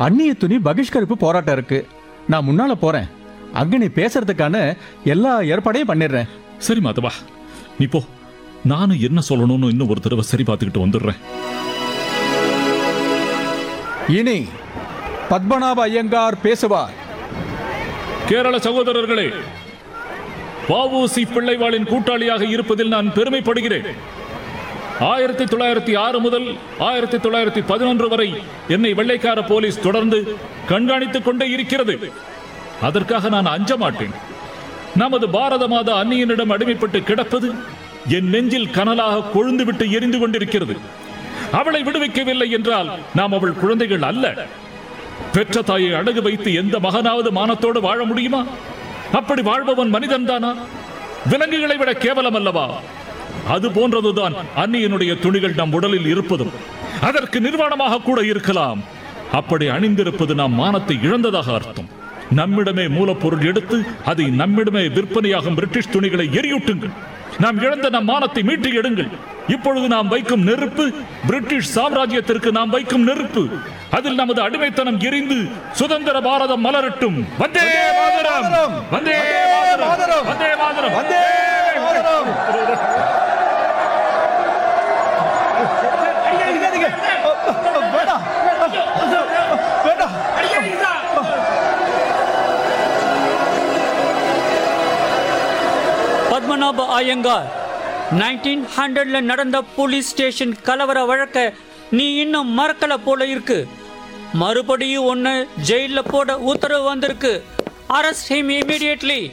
அந்நிய துணி பகிஷ்கரிப்பு போராட்டம் இருக்கு நான் முன்னால போறேன் அங்க நீ பேசுறதுக்கான எல்லா ஏற்பாடையும் பண்ணிடுறேன் சரி மாதவா நீ போ நானும் என்ன சொல்லணும்னு இன்னும் ஒரு தடவை சரி பார்த்துக்கிட்டு வந்துடுறேன் இனி பத்மநாப ஐயங்கார் பேசுவார் கேரள சகோதரர்களே வஉசி பிள்ளைவாளின் கூட்டாளியாக இருப்பதில் நான் பெருமைப்படுகிறேன் ஆயிரத்தி தொள்ளாயிரத்தி ஆறு முதல் ஆயிரத்தி தொள்ளாயிரத்தி பதினொன்று வரை என்னை வெள்ளைக்கார போலீஸ் தொடர்ந்து கண்காணித்துக் கொண்டே இருக்கிறது அதற்காக நான் அஞ்ச மாட்டேன் நமது பாரத மாதா அந்நியனிடம் அடிமைப்பட்டு கிடப்பது என் நெஞ்சில் கனலாக கொழுந்துவிட்டு எரிந்து கொண்டிருக்கிறது அவளை விடுவிக்கவில்லை என்றால் நாம் அவள் குழந்தைகள் அல்ல பெற்ற தாயை அடகு வைத்து எந்த மகனாவது மானத்தோடு வாழ முடியுமா அப்படி வாழ்பவன் மனிதன்தானா விலங்குகளை விட கேவலம் அல்லவா அது போன்றதுதான் அந்நியனுடைய துணிகள் நம் உடலில் இருப்பதும் அதற்கு நிர்வாணமாக கூட இருக்கலாம் அப்படி அணிந்திருப்பது நாம் மானத்தை இழந்ததாக அர்த்தம் நம்மிடமே மூலப்பொருள் எடுத்து அதை நம்மிடமே விற்பனையாகும் பிரிட்டிஷ் துணிகளை எரியூட்டுங்கள் நாம் இழந்த நம் மானத்தை மீட்டு எடுங்கள் இப்பொழுது நாம் வைக்கும் நெருப்பு பிரிட்டிஷ் சாம்ராஜ்யத்திற்கு நாம் வைக்கும் நெருப்பு அதில் நமது அடிமைத்தனம் எரிந்து சுதந்திர பாரதம் மலரட்டும் வந்தே மாதரம் வந்தே மாதரம் வந்தே மாதரம் வந்தே மாதரம்! வேண்டாம். வேண்டாம். பத்மநாப ஐயங்கார் நைன்டீன் ஹண்ட்ரட்ல நடந்த போலீஸ் ஸ்டேஷன் கலவர வழக்க நீ இன்னும் மறக்கல போல இருக்கு மறுபடியும் ஒன்னு ஜெயில போட உத்தரவு வந்திருக்கு அரஸ்ட் ஹிம் இமீடியட்லி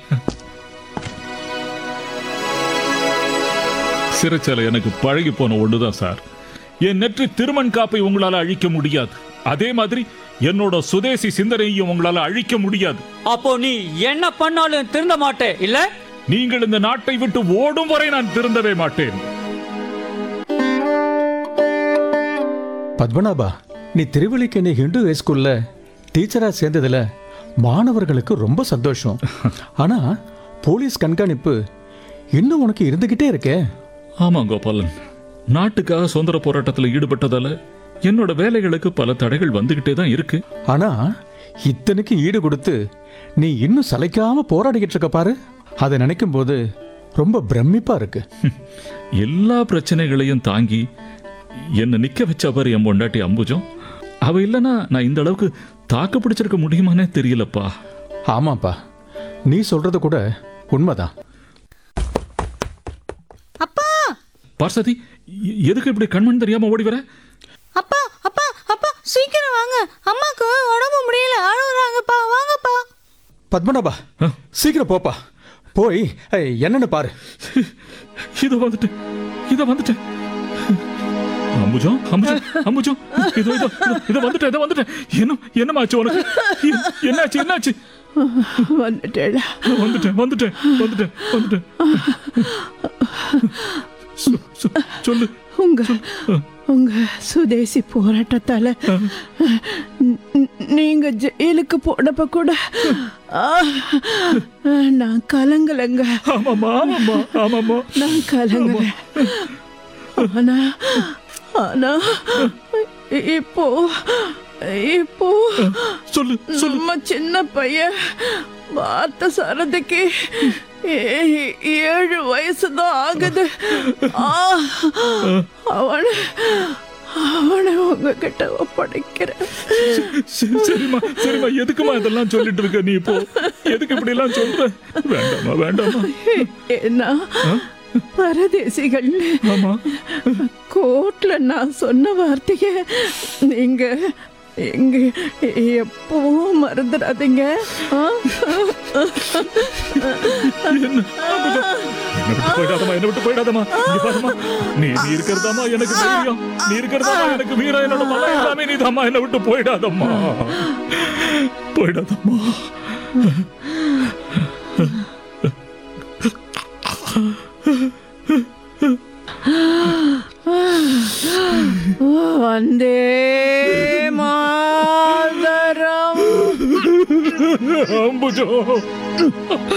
சிறைச்சாலை எனக்கு பழகி போன ஒண்ணுதான் சார் என் நெற்றி திருமண் காப்பை உங்களால அழிக்க முடியாது அதே மாதிரி என்னோட சுதேசி சிந்தனையையும் உங்களால அழிக்க முடியாது அப்போ நீ என்ன பண்ணாலும் திருந்த மாட்டே இல்ல நீங்கள் இந்த நாட்டை விட்டு ஓடும் வரை நான் திருந்தவே மாட்டேன் பத்மநாபா நீ திருவள்ளிக்கேணி ஹிந்து ஹை ஸ்கூல்ல டீச்சரா சேர்ந்ததுல மாணவர்களுக்கு ரொம்ப சந்தோஷம் ஆனா போலீஸ் கண்காணிப்பு இன்னும் உனக்கு இருந்துகிட்டே இருக்கே ஆமா கோபாலன் நாட்டுக்காக சுதந்திர போராட்டத்தில் ஈடுபட்டதால என்னோட வேலைகளுக்கு பல தடைகள் வந்துகிட்டே தான் இருக்கு ஆனா இத்தனைக்கு ஈடு கொடுத்து நீ இன்னும் சளைக்காம போராடிக்கிட்டு இருக்க பாரு அதை நினைக்கும் போது ரொம்ப பிரமிப்பா இருக்கு எல்லா பிரச்சனைகளையும் தாங்கி என்ன நிக்க வச்ச பாரு என் பொண்டாட்டி அம்புஜம் அவ இல்லைன்னா நான் இந்த அளவுக்கு தாக்கு பிடிச்சிருக்க முடியுமானே தெரியலப்பா ஆமாப்பா நீ சொல்றது கூட உண்மைதான் அப்பா பார்சதி எ- எதுக்கு இப்படி கண்மண் தெரியாம ஓடி வர அப்பா அப்பா அப்பா சீக்கிரம் வாங்க அம்மாக்கு உடம்பு முடியல அழுகுறாங்கப்பா வாங்கப்பா பத்மநாபா ஆ? சீக்கிரம் போப்பா போய் ஏய், என்னன்னு பாரு இதோ வந்துட்டு இதோ வந்துட்டு அம்புஜம் அம்புஜம் அம்புஜம் இதோ இதோ இதோ, இதோ வந்துட்டேன் இதோ வந்துட்டேன் என்ன என்னமாச்சு உனக்கு எ- என்னாச்சு என்னாச்சு வந்துட்டேடா வந்துட்டேன் வந்துட்டேன் வந்துட்டேன் வந்துட்டேன் சொ- சொ- சொல்லு உங்க உங்க சுதேசி போராட்டத்தால ந- ந- நீங்க ஜெயிலுக்கு போனப்ப கூட ஆ, நான் கலங்கலங்க ஆமாம்மா ஆமாம்மா ஆமாம்மா நான் கலங்கல ஆனா ஆனா இப்போ இப்போ சொல்லு சொல்லு நம்ம சின்ன பையன் பார்த்த சரதிக்கு ஏ- ஏழு வயசுதான் ஆகுது ஆ, அவனை அவனை உங்ககிட்ட ஒப்படைக்கிறேன் சரி, சரிம்மா சரிம்மா எதுக்குமா இதெல்லாம் சொல்லிட்டு இருக்க நீ இப்போ எதுக்கு இப்படி எல்லாம் சொல்ற வேண்டாமா வேண்டாமா ஏன்னா பரதேசிகள் ஆமா கோர்ட்ல நான் சொன்ன வார்த்தைய நீங்க எங்க எப்பவும் மறந்துடாதீங்க ஆ? என்ன என்னை விட்டு போயிடாதம்மா என்னை விட்டு போயிடாதம்மா இங்க பாரும்மா நீ நீ இருக்கிறதாமா எனக்கு தைரியம் நீ இருக்கிறதாமா எனக்கு வீரம் என்னோட மலை எல்லாமே நீ தாம்மா என்னை விட்டு போயிடாதம்மா போயிடாதம்மா வந்தே மாதரம் அம்புஜோ